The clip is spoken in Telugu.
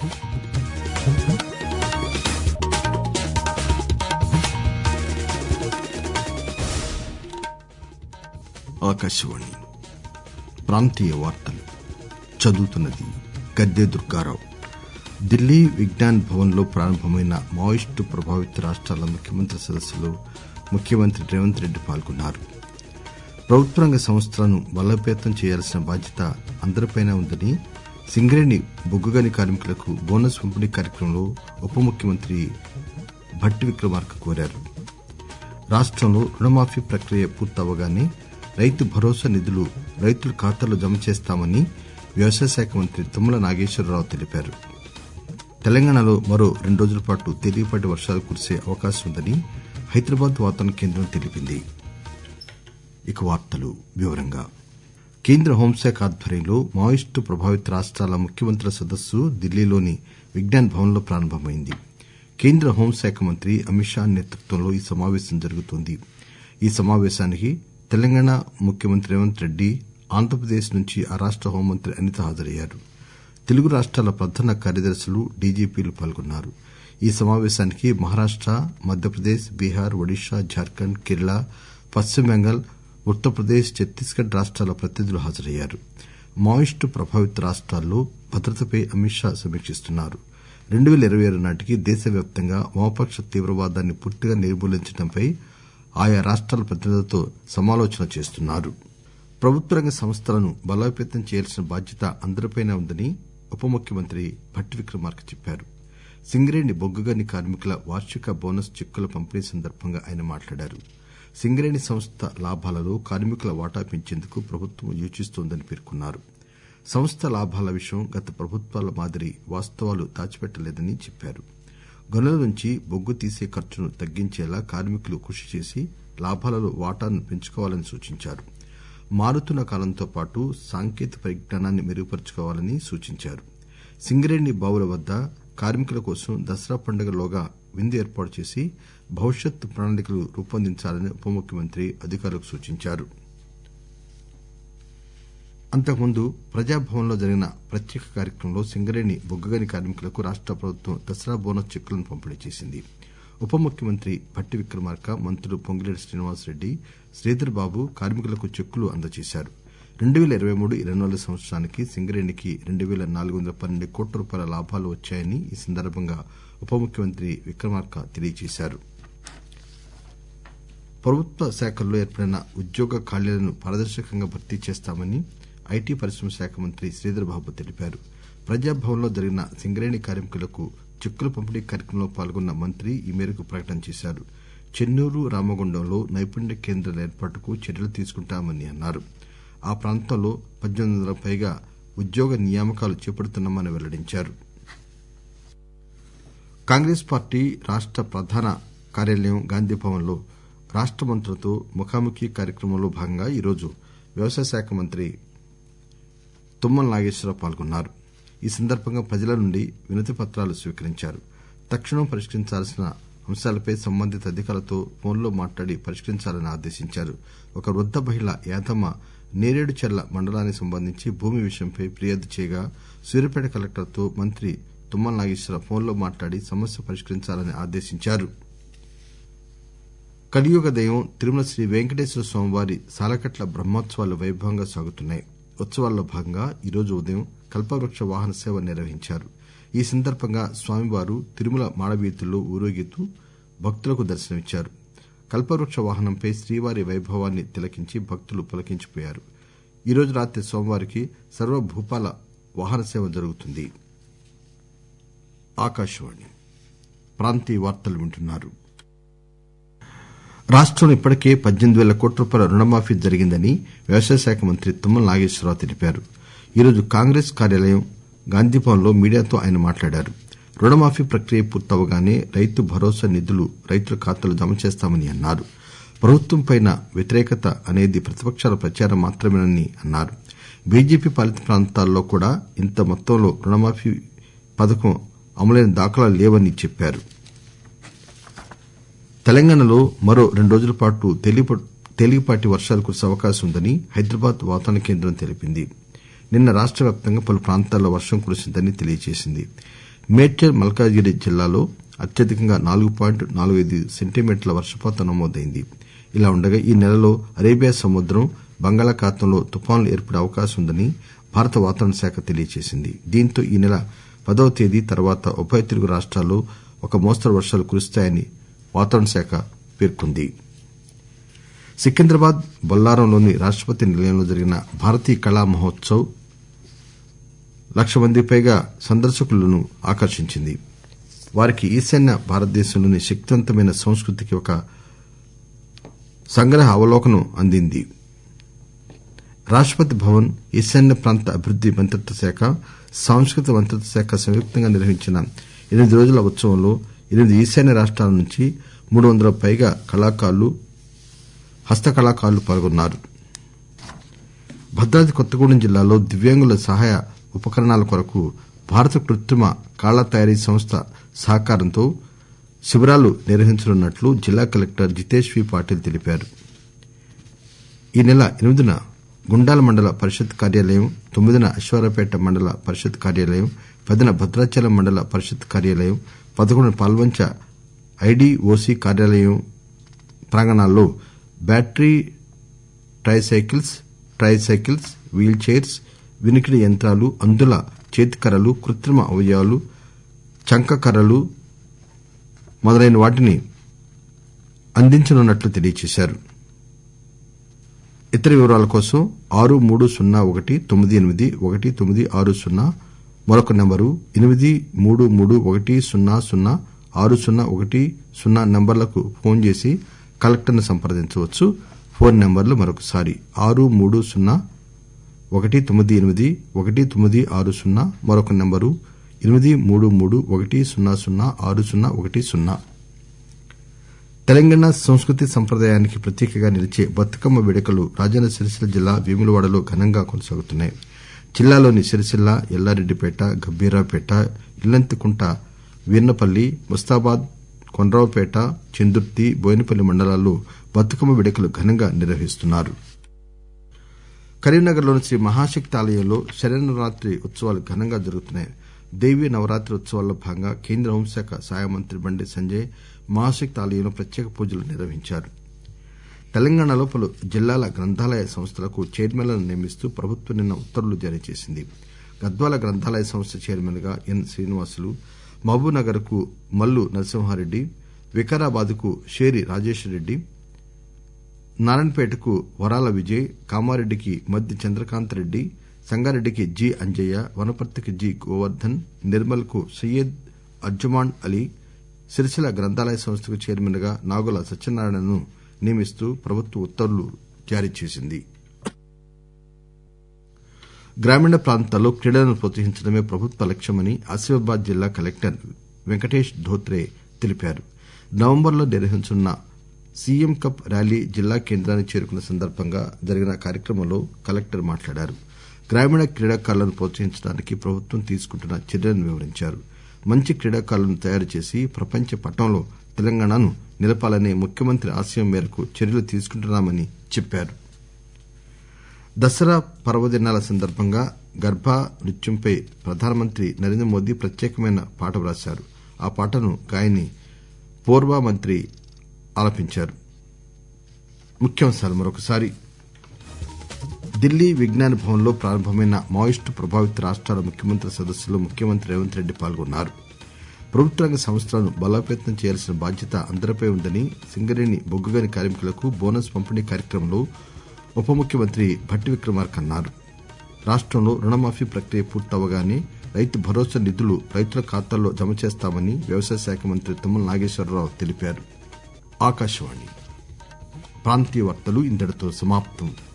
ఆకాశవాణి ప్రాంతీయ వార్తలు చదువుతున్నది గద్దె దుర్గారావు ఢిల్లీ విజ్ఞాన్ భవన్ లో ప్రారంభమైన మావోయిస్టు ప్రభావిత రాష్టాల ముఖ్యమంత్రుల సదస్సులో ముఖ్యమంత్రి రేవంత్ రెడ్డి పాల్గొన్నారు ప్రభుత్వ రంగ సంస్థలను బలోపేతం చేయాల్సిన బాధ్యత అందరిపైనా ఉందని సింగరేణి బొగ్గుగని కార్మికులకు బోనస్ పంపిణీ కార్యక్రమంలో ఉప ముఖ్యమంత్రి భట్టి విక్రమార్క కోరారు రాష్టంలో రుణమాఫీ ప్రక్రియ పూర్తవగానే రైతు భరోసా నిధులు రైతుల ఖాతాల్లో జమ చేస్తామని వ్యవసాయ శాఖ మంత్రి తుమ్మల నాగేశ్వరరావు తెలిపారు తెలంగాణలో మరో రెండు రోజుల పాటు తేలికపాటి వర్షాలు కురిసే అవకాశం ఉందని హైదరాబాద్ వాతావరణ కేంద్రం తెలిపింది ఇక వార్తలు వివరంగా కేంద్ర హోంశాఖ ఆధ్వర్యంలో మావోయిస్టు ప్రభావిత రాష్టాల ముఖ్యమంత్రుల సదస్సు ఢిల్లీలోని విజ్ఞాన్ భవన్ లో ప్రారంభమైంది కేంద్ర హోంశాఖ మంత్రి అమిత్ షా నేతృత్వంలో ఈ సమావేశం జరుగుతోంది ఈ సమావేశానికి తెలంగాణ ముఖ్యమంత్రి రేవంత్ రెడ్డి ఆంధ్రప్రదేశ్ నుంచి ఆ రాష్ట హోంమంత్రి అనిత హాజరయ్యారు తెలుగు రాష్టాల ప్రధాన కార్యదర్శులు డీజీపీలు పాల్గొన్నారు ఈ సమావేశానికి మహారాష్ట మధ్యప్రదేశ్ బీహార్ ఒడిశా జార్ఖండ్ కేరళ పశ్చిమ బెంగాల్ ఉత్తరప్రదేశ్ ఛత్తీస్గఢ్ రాష్టాల ప్రతినిధులు హాజరయ్యారు మావోయిస్టు ప్రభావిత రాష్టాల్లో భద్రతపై అమిత్ షా సమీకిస్తున్నారు రెండు పేల ఇరవై ఆరు నాటికి దేశవ్యాప్తంగా వామపక్ష తీవ్రవాదాన్ని పూర్తిగా నిర్మూలించడంపై ఆయా రాష్టాల ప్రతినిధులతో సమాలోచన చేస్తున్నారు ప్రభుత్వ రంగ సంస్థలను బలోపేతం చేయాల్సిన బాధ్యత అందరిపైనా ఉందని ఉప ముఖ్యమంత్రి భట్టి విక్రమార్క చెప్పారు సింగరేణి బొగ్గుగని కార్మికుల వార్షిక బోనస్ చెక్కుల పంపిణీ సందర్భంగా ఆయన మాట్లాడారు సింగరేణి సంస్థ లాభాలలో కార్మికుల వాటా పెంచేందుకు ప్రభుత్వం యోచిస్తోందని పేర్కొన్నారు సంస్థ లాభాల విషయం గత ప్రభుత్వాల మాదిరి వాస్తవాలు దాచిపెట్టలేదని చెప్పారు గనుల నుంచి బొగ్గు తీసే ఖర్చును తగ్గించేలా కార్మికులు కృషి చేసి లాభాలలో వాటాను పెంచుకోవాలని సూచించారు మారుతున్న కాలంతో పాటు సాంకేతిక పరిజ్ఞానాన్ని మెరుగుపరుచుకోవాలని సూచించారు సింగరేణి బావుల వద్ద కార్మికుల కోసం దసరా పండుగలోగా విందు ఏర్పాటు చేసి భవిష్యత్ ప్రణాళికలు రూపొందించాలని ఉప ముఖ్యమంత్రి అధికారులకు సూచించారు అంతకుముందు ప్రజాభవన్ లో జరిగిన ప్రత్యేక కార్యక్రమంలో సింగరేణి బొగ్గుగని కార్మికులకు రాష్ట ప్రభుత్వం దసరా బోనస్ చెక్కులను పంపిణీ చేసింది ఉప ముఖ్యమంత్రి భట్టి విక్రమార్క మంత్రులు పొంగులేటి శ్రీనివాసరెడ్డి శ్రీధర్ బాబు కార్మికులకు చెక్కులు అందజేశారు రెండు పేల ఇరవై మూడు ఇరవై నాలుగు సంవత్సరానికి సింగరేణికి రెండు పేల నాలుగు వందల పన్నెండు కోట్ల రూపాయల లాభాలు వచ్చాయని ఈ సందర్భంగా ఉప ముఖ్యమంత్రి విక్రమార్క తెలియజేశారు ప్రభుత్వ శాఖల్లో ఏర్పడిన ఉద్యోగ ఖాళీలను పారదర్శకంగా భర్తీ చేస్తామని ఐటీ పరిశ్రమ శాఖ మంత్రి శ్రీధర్ బాబు తెలిపారు ప్రజాభవన్ లో జరిగిన సింగరేణి కార్మికులకు చెక్కుల పంపిణీ కార్యక్రమంలో పాల్గొన్న మంత్రి ఈ మేరకు ప్రకటన చేశారు చెన్నూరు రామగుండంలో నైపుణ్య కేంద్రాల ఏర్పాటుకు చర్యలు తీసుకుంటామని అన్నారు ఆ ప్రాంతంలో పద్దెనిమిది వందలకు పైగా ఉద్యోగ నియామకాలు చేపడుతున్నామని వెల్లడించారు కాంగ్రెస్ పార్టీ రాష్ట ప్రధాన కార్యాలయం గాంధీభవన్ లో రాష్ట మంత్రులతో ముఖాముఖి కార్యక్రమంలో భాగంగా ఈరోజు వ్యవసాయ శాఖ మంత్రి తుమ్మల నాగేశ్వరరావు పాల్గొన్నారు ఈ సందర్భంగా ప్రజల నుండి వినతి పత్రాలు స్వీకరించారు తక్షణం పరిష్కరించాల్సిన అంశాలపై సంబంధిత అధికారులతో ఫోన్లో మాట్లాడి పరిష్కరించాలని ఆదేశించారు ఒక వృద్ద మహిళ యాదమ్మ నేరేడుచెర్ల మండలానికి సంబంధించి భూమి విషయంపై ఫిర్యాదు చేయగా సూర్యాపేట కలెక్టర్తో మంత్రి తుమ్మల నాగేశ్వరరావు ఫోన్లో మాట్లాడి సమస్య పరిష్కరించాలని ఆదేశించారు కలియుగ దైవం తిరుమల శ్రీ వెంకటేశ్వర స్వామివారి సాలకట్ల బ్రహ్మోత్సవాలు వైభవంగా సాగుతున్నాయి ఉత్సవాల్లో భాగంగా ఈరోజు ఉదయం కల్పవృక్ష వాహన సేవ నిర్వహించారు ఈ సందర్భంగా స్వామివారు తిరుమల మాడవీధుల్లో ఊరేగుతూ భక్తులకు దర్శనమిచ్చారు కల్పవృక్ష వాహనంపై శ్రీవారి వైభవాన్ని తిలకించి భక్తులు పులకించిపోయారు ఈరోజు రాత్రి స్వామివారికి సర్వభూపాల వాహన సేవ జరుగుతుంది ఆకాశవాణి ప్రాంతీయ వార్తలు వింటున్నారు రాష్టంలో ఇప్పటికే పద్దెనిమిది పేల కోట్ల రూపాయల రుణమాఫీ జరిగిందని వ్యవసాయ శాఖ మంత్రి తుమ్మల నాగేశ్వరరావు తెలిపారు ఈరోజు కాంగ్రెస్ కార్యాలయం గాంధీభవన్ లో మీడియాతో ఆయన మాట్లాడారు రుణమాఫీ ప్రక్రియ పూర్తవగానే రైతు భరోసా నిధులు రైతుల ఖాతాలో జమ చేస్తామని అన్నారు ప్రభుత్వంపై వ్యతిరేకత అనేది ప్రతిపక్షాల ప్రచారం మాత్రమేనని అన్నారు బీజేపీ పాలిత ప్రాంతాల్లో కూడా ఇంత మొత్తంలో రుణమాఫీ పథకం అమలైన దాఖలాలు లేవని చెప్పారు తెలంగాణలో మరో రెండు రోజుల పాటు తేలికపాటి వర్షాలు కురిసే అవకాశం ఉందని హైదరాబాద్ వాతావరణ కేంద్రం తెలిపింది నిన్న రాష్ట వ్యాప్తంగా పలు ప్రాంతాల్లో వర్షం కురిసిందని తెలియజేసింది మేడ్చల్ మల్కాజిగిరి జిల్లాలో అత్యధికంగా నాలుగు పాయింట్ నాలుగు ఐదు సెంటీమీటర్ల వర్షపాతం నమోదైంది ఇలా ఉండగా ఈ నెలలో అరేబియా సముద్రం బంగాళాఖాతంలో తుపానులు ఏర్పడే అవకాశం ఉందని భారత వాతావరణ శాఖ తెలియజేసింది దీంతో ఈ నెల పదవ తేదీ తర్వాత ఉభయ తెలుగు రాష్టాల్లో ఒక మోస్తరు వర్షాలు కురుస్తాయని వాతావరణ శాఖ పేర్కొంది సికింద్రాబాద్ బొల్లారంలోని రాష్టపతి నిలయంలో జరిగిన భారతీయ కళా మహోత్సవ్ లక్ష మందికి పైగా సందర్శకులను ఆకర్షించింది వారికి ఈశాన్య భారతదేశంలోని శక్తివంతమైన సంస్కృతికి ఒక సంగ్రహ అవలోకనం అందింది రాష్టపతి భవన్ ఈశాన్య ప్రాంత అభివృద్ది మంత్రిత్వ శాఖ సాంస్కృతిక మంత్రిత్వ శాఖ సంయుక్తంగా నిర్వహించిన ఎనిమిది రోజుల ఉత్సవంలో ఎనిమిది ఈశాన్య రాష్టాల నుంచి మూడు వందలకు పైగా కళాకారులు హస్తకళాకారులు పాల్గొన్నారు భద్రాద్రి కొత్తగూడెం జిల్లాలో దివ్యాంగుల సహాయ ఉపకరణాల కొరకు భారత కృత్రిమ కాళ్ల తయారీ సంస్థ సహకారంతో శిబిరాలు నిర్వహించనున్నట్లు జిల్లా కలెక్టర్ జితేష్ వి పాటిల్ తెలిపారు ఈ నెల ఎనిమిదిన గుండాల మండల పరిషత్ కార్యాలయం తొమ్మిదిన అశ్వారావుపేట మండల పరిషత్ కార్యాలయం పదిన భద్రాచలం మండల పరిషత్ కార్యాలయం పదకొండున పాల్వంచ ఐడీఓసీ కార్యాలయం ప్రాంగణాల్లో battery tricycles tricycles wheelchairs వినికిడి యంత్రాలు అందుల చేతికర్రలు కృత్రిమ అవయవాలు చంక కర్రలు మొదలైన వాటిని అందించనున్నట్లు తెలియజేశారు ఇతర వివరాల కోసం ఆరు మూడు సున్నా ఒకటి తొమ్మిది ఎనిమిది ఒకటి తొమ్మిది ఆరు సున్నా మరొక నంబరు ఎనిమిది మూడు మూడు ఒకటి సున్నా సున్నా ఆరు సున్నా ఒకటి సున్నా నంబర్లకు ఫోన్ చేసి కలెక్టర్ను సంప్రదించవచ్చు ఫోన్ నంబర్లు మరొకసారి ఆరు మూడు సున్నా ఒకటి తొమ్మిది ఎనిమిది ఒకటి తొమ్మిది ఆరు సున్నా మరొక నంబరు ఎనిమిది మూడు మూడు ఒకటి సున్నా సున్నా ఆరు సున్నా ఒకటి సున్నా తెలంగాణ సంస్కృతి సంప్రదాయానికి ప్రతీకగా నిలిచే బతుకమ్మ వేడుకలు రాజన్న సిరిసిల్ల జిల్లా వేములవాడలో ఘనంగా కొనసాగుతున్నాయి జిల్లాలోని సిరిసిల్ల ఎల్లారెడ్డిపేట గంభీరావుపేట ఇల్లంతికుంట వీర్నపల్లి ముస్తాబాద్ కొండ్రావుపేట చందుర్తి బోయినపల్లి మండలాల్లో బతుకమ్మ వేడుకలు ఘనంగా నిర్వహిస్తున్నారు కరీంనగర్లోని శ్రీ మహాశక్తి ఆలయంలో శరన్నవరాత్రి ఉత్సవాలు ఘనంగా జరుగుతున్నాయి దేవీ నవరాత్రి ఉత్సవాల్లో భాగంగా కేంద్ర హోంశాఖ సహాయ మంత్రి బండి సంజయ్ మహాశక్తి ఆలయంలో ప్రత్యేక పూజలు నిర్వహించారు తెలంగాణలో పలు జిల్లాల గ్రంథాలయ సంస్థలకు చైర్మన్లను నియమిస్తూ ప్రభుత్వం నిన్న ఉత్తర్వులు జారీ చేసింది గద్వాల గ్రంథాలయ సంస్థ చైర్మన్ గా ఎన్ శ్రీనివాసులు మహబూబ్నగర్ కు మల్లు నరసింహారెడ్డి వికారాబాద్ కు షేరి రాజేశ్వరరెడ్డి నారాయణపేటకు వరాల విజయ్ కామారెడ్డికి మద్ది చంద్రకాంతరెడ్డి సంగారెడ్డికి జి అంజయ్య వనపర్తికి జి గోవర్దన్ నిర్మల్ కు సయ్యద్ అర్జుమాన్ అలీ సిరిసిల్ల గ్రంథాలయ సంస్థకు చైర్మన్ గా నాగుల సత్యనారాయణను నియమిస్తూ ప్రభుత్వం ఉత్తర్వులు జారీ చేసింది గ్రామీణ ప్రాంతాల్లో క్రీడలను ప్రోత్సహించడమే ప్రభుత్వ లక్ష్యమని ఆసిఫాబాద్ జిల్లా కలెక్టర్ వెంకటేష్ ధోత్రే తెలిపారు నవంబర్లో నిర్వహించనున్న సీఎం కప్ ర్యాలీ జిల్లా కేంద్రానికి చేరుకున్న సందర్భంగా జరిగిన కార్యక్రమంలో కలెక్టర్ మాట్లాడారు గ్రామీణ క్రీడాకారులను ప్రోత్సహించడానికి ప్రభుత్వం తీసుకుంటున్న చర్యలను వివరించారు మంచి క్రీడాకారులను తయారు చేసి ప్రపంచ పటంలో తెలంగాణను నిలపాలనే ముఖ్యమంత్రి ఆశయం మేరకు చర్యలు తీసుకుంటున్నామని చెప్పారు దసరా పర్వదినాల సందర్భంగా గర్భా నృత్యంపై ప్రధానమంత్రి నరేంద్ర మోదీ ప్రత్యేకమైన పాట వ్రాశారు ఆ పాటను గాయని పూర్వ మంత్రి ఆలపించారు ముఖ్యాంశాలు మరొకసారి ఢిల్లీ విజ్ఞాన్ భవన్ లో ప్రారంభమైన మావోయిస్టు ప్రభావిత రాష్టాల ముఖ్యమంత్రుల సదస్సులో ముఖ్యమంత్రి రేవంత్ రెడ్డి పాల్గొన్నారు ప్రభుత్వ రంగ సంస్థలను బలోపేతం చేయాల్సిన బాధ్యత అందరిపై ఉందని సింగరేణి బొగ్గుగని కార్మికులకు బోనస్ పంపిణీ కార్యక్రమంలో ఉప ముఖ్యమంత్రి భట్టి విక్రమార్క అన్నారు రాష్టంలో రుణమాఫీ ప్రక్రియ పూర్తవగానే రైతు భరోసా నిధులు రైతుల ఖాతాల్లో జమ చేస్తామని వ్యవసాయ శాఖ మంత్రి తుమ్మల నాగేశ్వరరావు తెలిపారు ఆకాశవాణి ప్రాంతీయ వార్తలు ఇంతటితో సమాప్తం